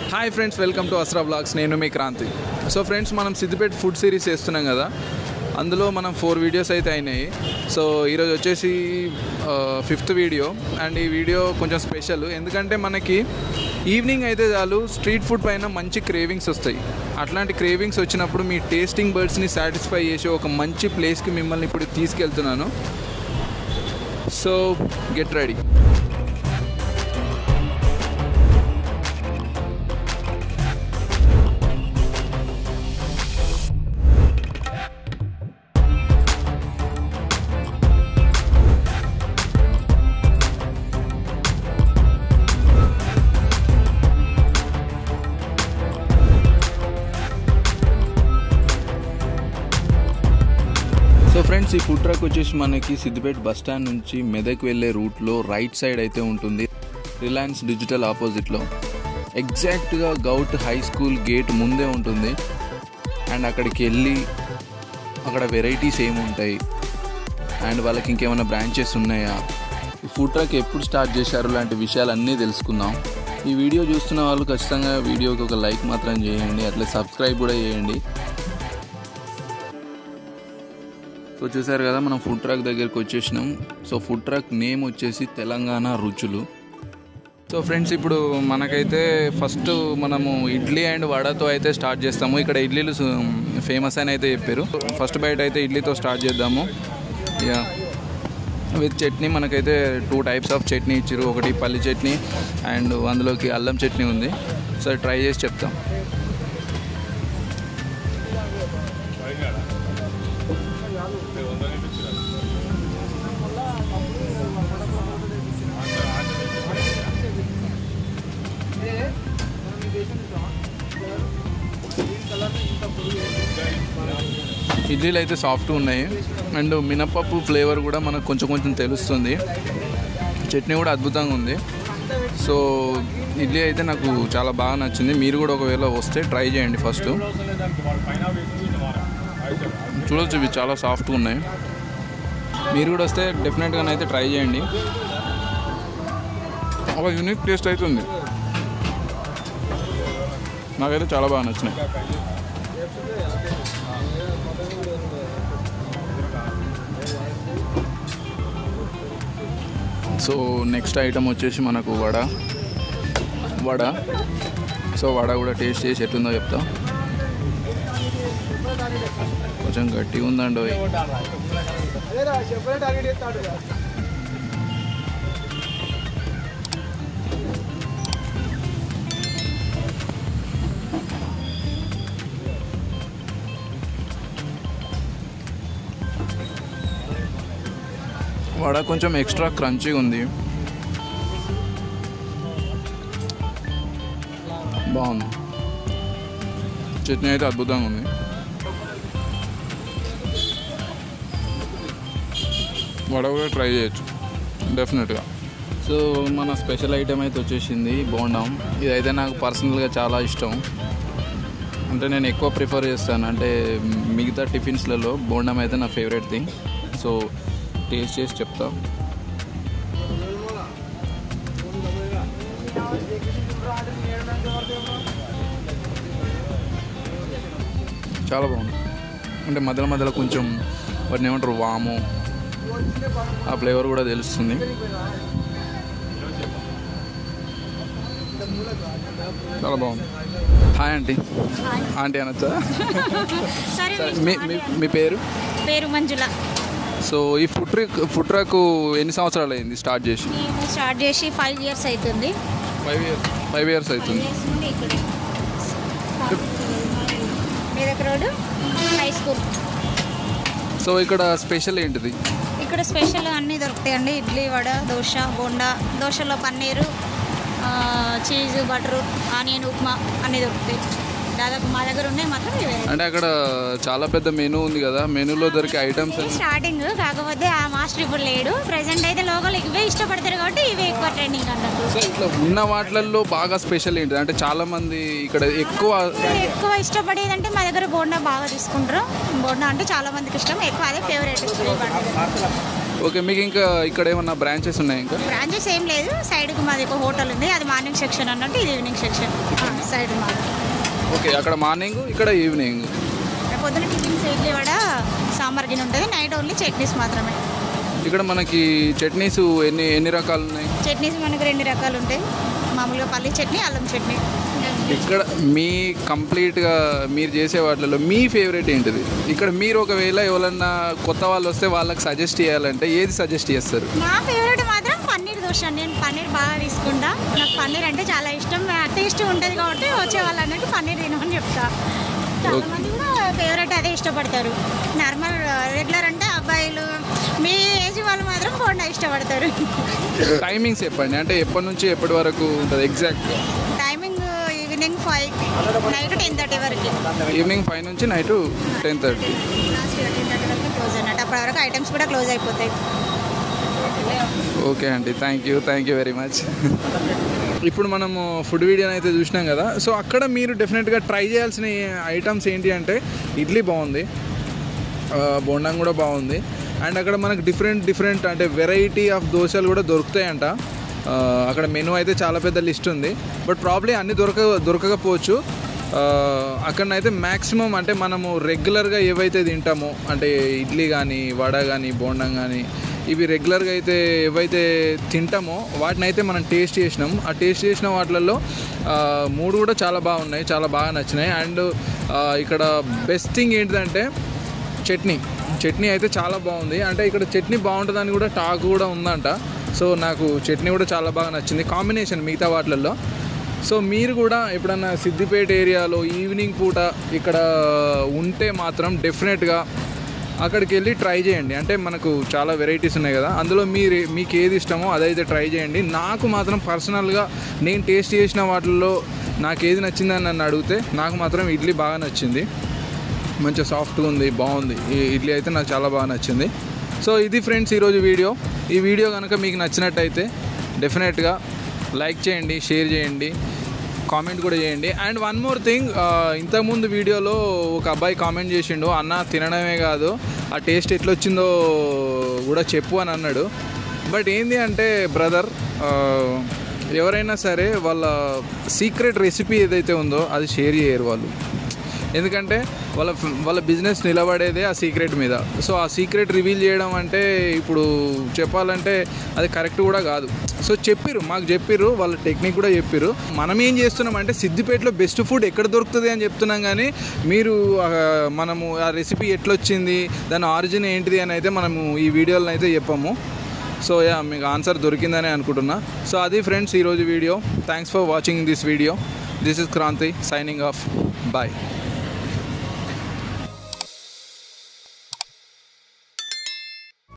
Hi friends welcome to Asra vlogs నేను మీ Kranti so friends మనం సిద్దిపేట ఫుడ్ సిరీస్ చేస్తున్నాం కదా అందులో మనం ఫోర్ వీడియోస్ అయితే అయినాయి సో ఈరోజు వచ్చేసి ఫిఫ్త్ వీడియో అండ్ ఈ వీడియో కొంచెం స్పెషల్ ఎందుకంటే మనకి ఈవినింగ్ అయితే చాలు స్ట్రీట్ ఫుడ్ పైన మంచి క్రేవింగ్స్ వస్తాయి అట్లాంటి క్రేవింగ్స్ వచ్చినప్పుడు మీ టేస్టింగ్ బర్డ్స్ని సాటిస్ఫై చేసే ఒక మంచి ప్లేస్కి మిమ్మల్ని ఇప్పుడు తీసుకెళ్తున్నాను so get ready so friends ఈ ఫుడ్ ట్రక్ వచ్చేసి మనకి సిద్దిపేట బస్ స్టాండ్ నుంచి మెదక్ వెళ్ళే రూట్లో రైట్ సైడ్ అయితే ఉంటుంది రిలయన్స్ డిజిటల్ ఆపోజిట్లో ఎగ్జాక్ట్గా గౌట్ హై స్కూల్ గేట్ ముందే ఉంటుంది అండ్ అక్కడికి వెళ్ళి అక్కడ వెరైటీస్ ఏమి ఉంటాయి అండ్ వాళ్ళకి ఇంకేమైనా బ్రాంచెస్ ఉన్నాయా ఈ ఫుడ్ ట్రక్ ఎప్పుడు స్టార్ట్ చేశారు లాంటి విషయాలన్నీ తెలుసుకుందాం ఈ వీడియో చూస్తున్న వాళ్ళు ఖచ్చితంగా వీడియోకి ఒక లైక్ మాత్రం చేయండి అట్లా సబ్స్క్రైబ్ కూడా చేయండి సో చూసారు కదా మనం ఫుడ్ ట్రక్ దగ్గరికి వచ్చేసినాం సో ఫుడ్ ట్రక్ నేమ్ వచ్చేసి తెలంగాణ రుచులు సో ఫ్రెండ్స్ ఇప్పుడు మనకైతే ఫస్ట్ మనము ఇడ్లీ అండ్ వడతో అయితే స్టార్ట్ చేస్తాము ఇక్కడ ఇడ్లీలు ఫేమస్ అని అయితే చెప్పారు ఫస్ట్ బయట అయితే ఇడ్లీతో స్టార్ట్ చేద్దాము యా విత్ చట్నీ మనకైతే టూ టైప్స్ ఆఫ్ చట్నీ ఇచ్చారు ఒకటి పల్లి చట్నీ అండ్ అందులోకి అల్లం చట్నీ ఉంది సో ట్రై చేసి చెప్తాం ఇడ్లీలు అయితే సాఫ్ట్ ఉన్నాయి అండ్ మినపప్పు ఫ్లేవర్ కూడా మనకు కొంచెం కొంచెం తెలుస్తుంది చట్నీ కూడా అద్భుతంగా ఉంది సో ఇడ్లీ అయితే నాకు చాలా బాగా నచ్చింది మీరు కూడా ఒకవేళ వస్తే ట్రై చేయండి ఫస్ట్ చూడొచ్చు ఇవి చాలా సాఫ్ట్గా ఉన్నాయి మీరు కూడా వస్తే డెఫినెట్గా అయితే ట్రై చేయండి ఒక యూనిక్ టేస్ట్ అయితే ఉంది నాకైతే చాలా బాగా నచ్చినాయి సో నెక్స్ట్ ఐటమ్ వచ్చేసి మనకు వడ వడ సో వడ కూడా టేస్ట్ చేసి ఎట్లుందో చెప్తా కొంచెం గట్టిగా ఉందండి ఓయ్. వడ కొంచెం ఎక్స్ట్రా క్రంచీగా ఉంది బాగుంది చట్నీ అయితే అద్భుతంగా ఉంది వడ కూడా ట్రై చేయొచ్చు డెఫినెట్గా సో మన స్పెషల్ ఐటెం అయితే వచ్చేసింది బోండం ఇదైతే నాకు పర్సనల్గా చాలా ఇష్టం అంటే నేను ఎక్కువ ప్రిఫర్ చేస్తాను అంటే మిగతా టిఫిన్స్లలో బోండం అయితే నా ఫేవరెట్ థింగ్ సో టేస్ట్ చేసి చెప్తా చాలా బాగుంది అంటే మధ్యలో మధ్యలో కొంచెం వాటిని ఏమంటారు వాము ఆ ఫ్లేవర్ కూడా తెలుస్తుంది చాలా బాగుంది హాయ్ ఆంటీ ఆంటీ అనొచ్చా సరే సరే మీ మీ మీ పేరు పేరు మంజుల సో ఈ ఫుడ్ ట్రక్ ఫుడ్ ట్రక్ ఎన్ని సంవత్సరాలు అయింది స్టార్ట్ చేసి మేము స్టార్ట్ చేసి ఫైవ్ ఇయర్స్ అవుతుంది ఫైవ్ ఇయర్స్ ఫైవ్ ఇయర్స్ అవుతుంది ఇయర్స్ నుండి ఇక్కడే Medak road high school so ఇక్కడ స్పెషల్ ఏంటిది ఇక్కడ స్పెషల్ అన్నీ దొరుకుతాయండి ఇడ్లీ వడ దోశ బోండా దోశలో పన్నీరు ఆ, చీజ్ బటరు ఆనియన్ ఉప్మా అన్నీ దొరుకుతాయి దాదాపు మా దగ్గర ఉన్నాయి మాత్రం ఇవే అంటే అక్కడ చాలా పెద్ద మెనూ ఉంది కదా మెనూలో దొరికే ఐటమ్స్ ఇది స్టార్టింగ్ కాకపోతే ఆ మాస్టర్ ఇప్పుడు లేడు ప్రజెంట్ అయితే లోకల్ ఇవే ఇష్టపడతారు కాబట్టి ఇవే ఎక్కువ ట్రెండింగ్ అన్నట్టు సో ఇట్లా ఉన్న వాటిలలో బాగా స్పెషల్ ఏంటిది అంటే చాలా మంది ఇక్కడ ఎక్కువ ఎక్కువ ఇష్టపడేదంటే మా దగ్గర బోండా బాగా తీసుకుంటారు బోండా అంటే చాలా మందికి ఇష్టం ఎక్కువ అదే ఫేవరెట్ ఓకే మీకు ఇంకా ఇక్కడ ఏమన్నా బ్రాంచెస్ ఉన్నాయి ఇంకా బ్రాంచెస్ ఏం లేదు సైడ్కి మాది ఒక హోటల్ ఉంది అది మార్నింగ్ సెక్షన్ అన్నట్టు ఇది ఈవినింగ్ సెక్షన్ సైడ్ ఓకే అక్కడ మార్నింగ్ ఇక్కడ ఈవినింగ్ పొద్దున టిఫిన్స్ ఇడ్లీ వడ సాంబార్ గిన్నె ఉంటుంది నైట్ ఓన్లీ చట్నీస్ మాత్రమే ఇక్కడ మనకి చట్నీస్ ఎన్ని ఎన్ని రకాలు ఉన్నాయి చట్నీస్ మనకు రెండు రకాలు ఉంటాయి మామూలుగా పల్లి చట్నీ అల్లం చట్నీ ఇక్కడ మీ కంప్లీట్గా మీరు చేసే వాటిలో మీ ఫేవరెట్ ఏంటిది ఇక్కడ మీరు ఒకవేళ ఎవరన్నా కొత్త వాళ్ళు వస్తే వాళ్ళకి సజెస్ట్ చేయాలంటే ఏది సజెస్ట్ చేస్తారు నా ఫేవరెట్ మాత్రం పన్నీర్ దోశ నేను పన్నీర్ బాగా తీసుకుంటా నాకు పన్నీర్ అంటే చాలా ఇష్టం టేస్ట్ ఉంటుంది కాబట్టి వచ్చే వాళ్ళు అన్నట్టు పన్నీర్ తినమని చెప్తా చాలా Okay. మంది కూడా ఫేవరెట్ అదే ఇష్టపడతారు నార్మల్ రెగ్యులర్ అంటే అబ్బాయిలు మీ ఏజ్ వాళ్ళు మాత్రం బోండా ఇష్టపడతారు టైమింగ్స్ చెప్పండి అంటే ఎప్పటి నుంచి ఎప్పటి వరకు ఉంటుంది ఎగ్జాక్ట్గా timing evening five night ten thirty వరకు ఈవినింగ్ ఫైవ్ నుంచి night ten thirty last ten thirty వరకు క్లోజ్ అన్నట్టు అప్పటి వరకు ఐటమ్స్ కూడా క్లోజ్ అయిపోతాయి ఓకే అండి thank you thank you very much ఇప్పుడు మనము ఫుడ్ వీడియోని అయితే చూసినాం కదా సో అక్కడ మీరు డెఫినెట్గా ట్రై చేయాల్సిన ఐటమ్స్ ఏంటి అంటే ఇడ్లీ బాగుంది ఆ, బోండం కూడా బాగుంది అండ్ అక్కడ మనకు డిఫరెంట్ డిఫరెంట్ అంటే వెరైటీ ఆఫ్ దోశలు కూడా దొరుకుతాయంట ఆ, అక్కడ మెనూ అయితే చాలా పెద్ద లిస్ట్ ఉంది బట్ ప్రాబ్లీ అన్నీ దొరక దొరకకపోవచ్చు ఆ, అక్కడనైతే మ్యాక్సిమం అంటే మనము రెగ్యులర్గా ఏవైతే తింటామో అంటే ఇడ్లీ కానీ వడ కానీ బోండం కానీ ఇవి రెగ్యులర్గా అయితే ఏవైతే తింటామో వాటిని అయితే మనం టేస్ట్ చేసినాం ఆ టేస్ట్ చేసిన వాటిలలో ఆ, మూడు కూడా చాలా బాగున్నాయి చాలా బాగా నచ్చినాయి అండ్ ఆ, ఇక్కడ బెస్ట్ థింగ్ ఏంటిదంటే చట్నీ చట్నీ అయితే చాలా బాగుంది అంటే ఇక్కడ చట్నీ బాగుంటుందని కూడా టాక్ కూడా ఉందంట సో నాకు చట్నీ కూడా చాలా బాగా నచ్చింది కాంబినేషన్ మిగతా వాటిలలో సో మీరు కూడా ఎప్పుడన్నా సిద్దిపేట ఏరియాలో ఈవినింగ్ పూట ఇక్కడ ఉంటే మాత్రం డెఫినెట్గా అక్కడికి వెళ్ళి ట్రై చేయండి అంటే మనకు చాలా వెరైటీస్ ఉన్నాయి కదా అందులో మీరు మీకు ఏది ఇష్టమో అదైతే ట్రై చేయండి నాకు మాత్రం పర్సనల్గా నేను టేస్ట్ చేసిన వాటిల్లో నాకు ఏది నచ్చిందని నన్ను అడిగితే నాకు మాత్రం ఇడ్లీ బాగా నచ్చింది మంచిగా సాఫ్ట్గా ఉంది బాగుంది ఈ ఇడ్లీ అయితే నాకు చాలా బాగా నచ్చింది సో ఇది ఫ్రెండ్స్ ఈరోజు వీడియో ఈ వీడియో కనుక మీకు నచ్చినట్టయితే డెఫినెట్గా లైక్ చేయండి షేర్ చేయండి కామెంట్ కూడా చేయండి అండ్ వన్ మోర్ థింగ్ ఇంతకుముందు వీడియోలో ఒక అబ్బాయి కామెంట్ చేసిండు అన్న తినడమే కాదు ఆ టేస్ట్ ఎట్లొచ్చిందో కూడా చెప్పు అని అన్నాడు బట్ ఏంది అంటే బ్రదర్ ఎవరైనా సరే వాళ్ళ సీక్రెట్ రెసిపీ ఏదైతే ఉందో అది షేర్ చేయరు వాళ్ళు ఎందుకంటే వాళ్ళ వాళ్ళ బిజినెస్ నిలబడేదే ఆ సీక్రెట్ మీద సో ఆ సీక్రెట్ రివీల్ చేయడం అంటే ఇప్పుడు చెప్పాలంటే అది కరెక్ట్ కూడా కాదు సో చెప్పిర్రు మాకు చెప్పిర్రు వాళ్ళ టెక్నిక్ కూడా చెప్పిర్రు మనం ఏం చేస్తున్నాం అంటే సిద్దిపేటలో బెస్ట్ ఫుడ్ ఎక్కడ దొరుకుతుంది అని చెప్తున్నాం కానీ మీరు ఆ, మనము ఆ రెసిపీ ఎట్లొచ్చింది దాని ఆరిజిన్ ఏంటిది అని అయితే మనము ఈ వీడియోలో అయితే చెప్పాము సో యా మీకు ఆన్సర్ దొరికిందని అనుకుంటున్నా సో అది ఫ్రెండ్స్ ఈరోజు video thanks for watching this video this is Kranthi signing off bye